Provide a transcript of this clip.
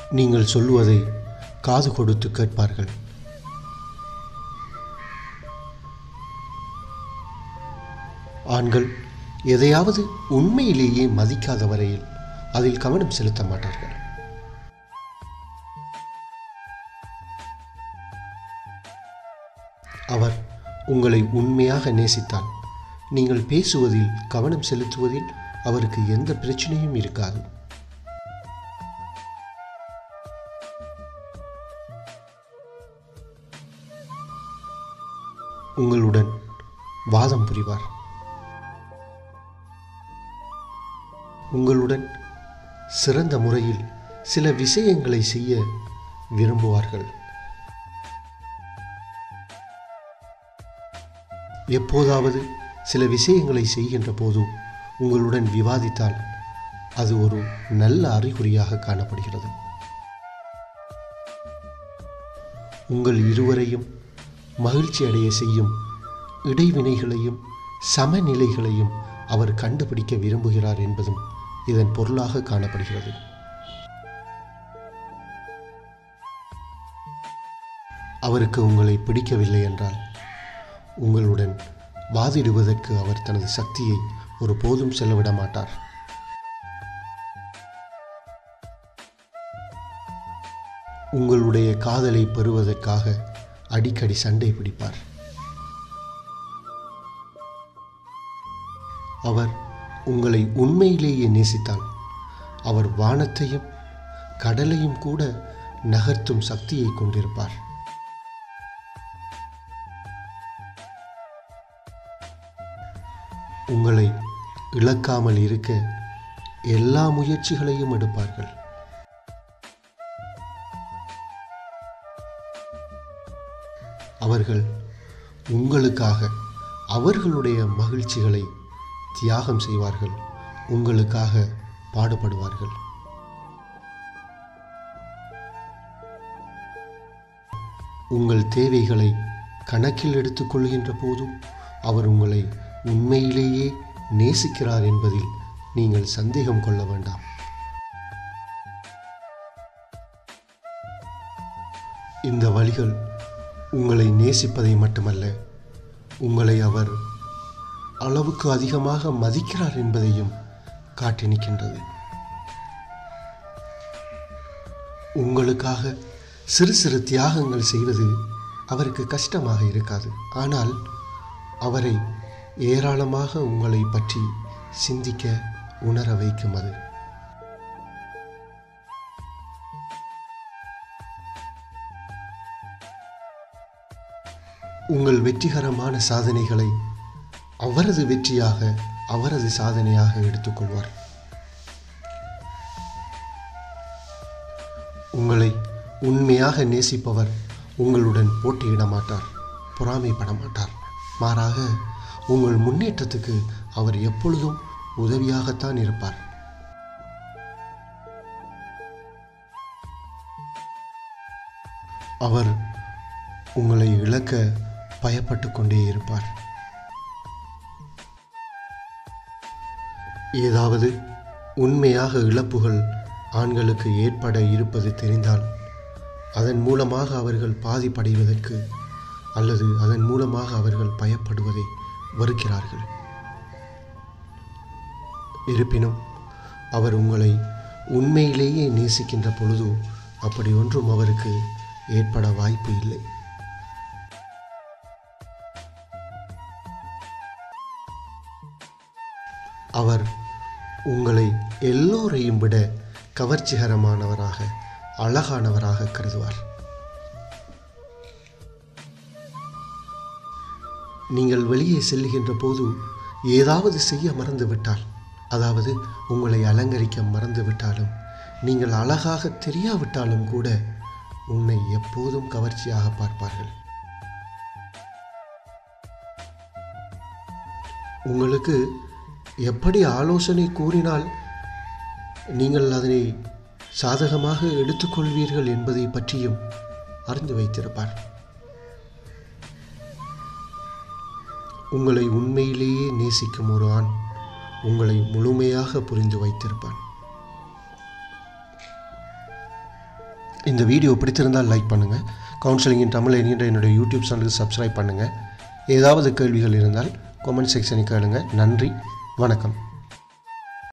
நீங்கள் சொல்லுவதை காது கொடுத்து கேட்பார்கள் ஆண்கள் எதையாவது உண்மையிலேயே மதிக்காத வரையில் அதில் கவனம் செலுத்த மாட்டார்கள் அவர் உங்களை உண்மையாக நேசித்தால் நீங்கள் பேசுவதில் கவனம் செலுத்துவதில் அவருக்கு எந்த பிரச்சனையும் இருக்காது உங்களுடன் வாதம் புரிவார் உங்களுடன் சிறந்த முறையில் சில விஷயங்களை செய்ய விரும்புவார்கள் எப்போதாவது சில விஷயங்களை செய்கின்ற போது உங்களுடன் விவாதித்தால் அது ஒரு நல்ல அறிகுறியாக காணப்படுகிறது உங்கள் இருவரையும் மகிழ்ச்சி அடைய செய்யும் இடைவினைகளையும் சமநிலைகளையும் அவர் கண்டுபிடிக்க விரும்புகிறார் என்பதும் இதன் பொருளாக காணப்படுகிறது அவருக்கு உங்களை பிடிக்கவில்லை என்றால் உங்களுடன் வாதிடுவதற்கு அவர் தனது சக்தியை ஒரு போதும் செலவிட மாட்டார் உங்களுடைய காதலை பெறுவதற்காக அடிக்கடி சண்டை பிடிப்பார் அவர் உங்களை உண்மையிலேயே நேசித்தால் அவர் வானத்தையும் கடலையும் கூட நகர்த்தும் சக்தியை கொண்டிருப்பார் உங்களை இழக்காமல் இருக்க எல்லா முயற்சிகளையும் எடுப்பார்கள் அவர்கள் உங்களுக்காக அவர்களுடைய மகிழ்ச்சிகளை தியாகம் செய்வார்கள் உங்களுக்காக பாடுபடுவார்கள் உங்கள் தேவைகளை கணக்கில் எடுத்துக்கொள்கின்ற போதும் அவர் உங்களை உண்மையிலேயே நேசிக்கிறார் என்பதில் நீங்கள் சந்தேகம் கொள்ள வேண்டாம் இந்த வழிகள் உங்களை நேசிப்பதை மட்டுமல்ல உங்களை அவர் அளவுக்கு அதிகமாக மதிக்கிறார் என்பதையும் காட்டி நிற்கின்றது உங்களுக்காக சிறு சிறு தியாகங்கள் செய்வது அவருக்கு கஷ்டமாக இருக்காது ஆனால் அவரை ஏராளமாக உங்களை பற்றி சிந்திக்க உணர வைக்கும் அது உங்கள் வெற்றிகரமான சாதனைகளை அவரது வெற்றியாக அவரது சாதனையாக எடுத்துக்கொள்வார் உங்களை உண்மையாக நேசிப்பவர் உங்களுடன் போட்டியிட மாட்டார் பொறாமைப்பட மாட்டார் மாறாக உங்கள் முன்னேற்றத்துக்கு அவர் எப்பொழுதும் உதவியாகத்தான் இருப்பார் அவர் உங்களை இழக்க பயப்பட்டு கொண்டே இருப்பார் ஏதாவது உண்மையாக இழப்புகள் ஆண்களுக்கு ஏற்பட இருப்பது தெரிந்தால் அதன் மூலமாக அவர்கள் பாதிப்படைவதற்கு அல்லது அதன் மூலமாக அவர்கள் பயப்படுவதை வெறுக்கிறார்கள் இருப்பினும் அவர் உங்களை உண்மையிலேயே நேசிக்கின்ற பொழுது அப்படி ஒன்றும் அவருக்கு ஏற்பட வாய்ப்பு இல்லை அவர் உங்களை எல்லோரையும் விட கவர்ச்சிகரமானவராக அழகானவராக கருதுவார் நீங்கள் வெளியே செல்லுகின்ற போது ஏதாவது செய்ய மறந்துவிட்டால் அதாவது உங்களை அலங்கரிக்க மறந்துவிட்டாலும் நீங்கள் அழகாக தெரியாவிட்டாலும் கூட உன்னை எப்போதும் கவர்ச்சியாக பார்ப்பார்கள் உங்களுக்கு எப்படி ஆலோசனை கூறினால் நீங்கள் அதனை சாதகமாக எடுத்துக்கொள்வீர்கள் என்பதை பற்றியும் அறிந்து வைத்திருப்பார் உங்களை உண்மையிலேயே நேசிக்கும் ஒரு ஆண் உங்களை முழுமையாக புரிந்து வைத்திருப்பான் இந்த வீடியோ பிடித்திருந்தால் லைக் பண்ணுங்கள் கவுன்சிலிங் இன் தமிழ் என்கின்ற என்னுடைய யூடியூப் சேனலுக்கு சப்ஸ்கிரைப் பண்ணுங்கள் ஏதாவது கேள்விகள் இருந்தால் கமெண்ட் செக்ஷனுக்கு கேளுங்க நன்றி வணக்கம்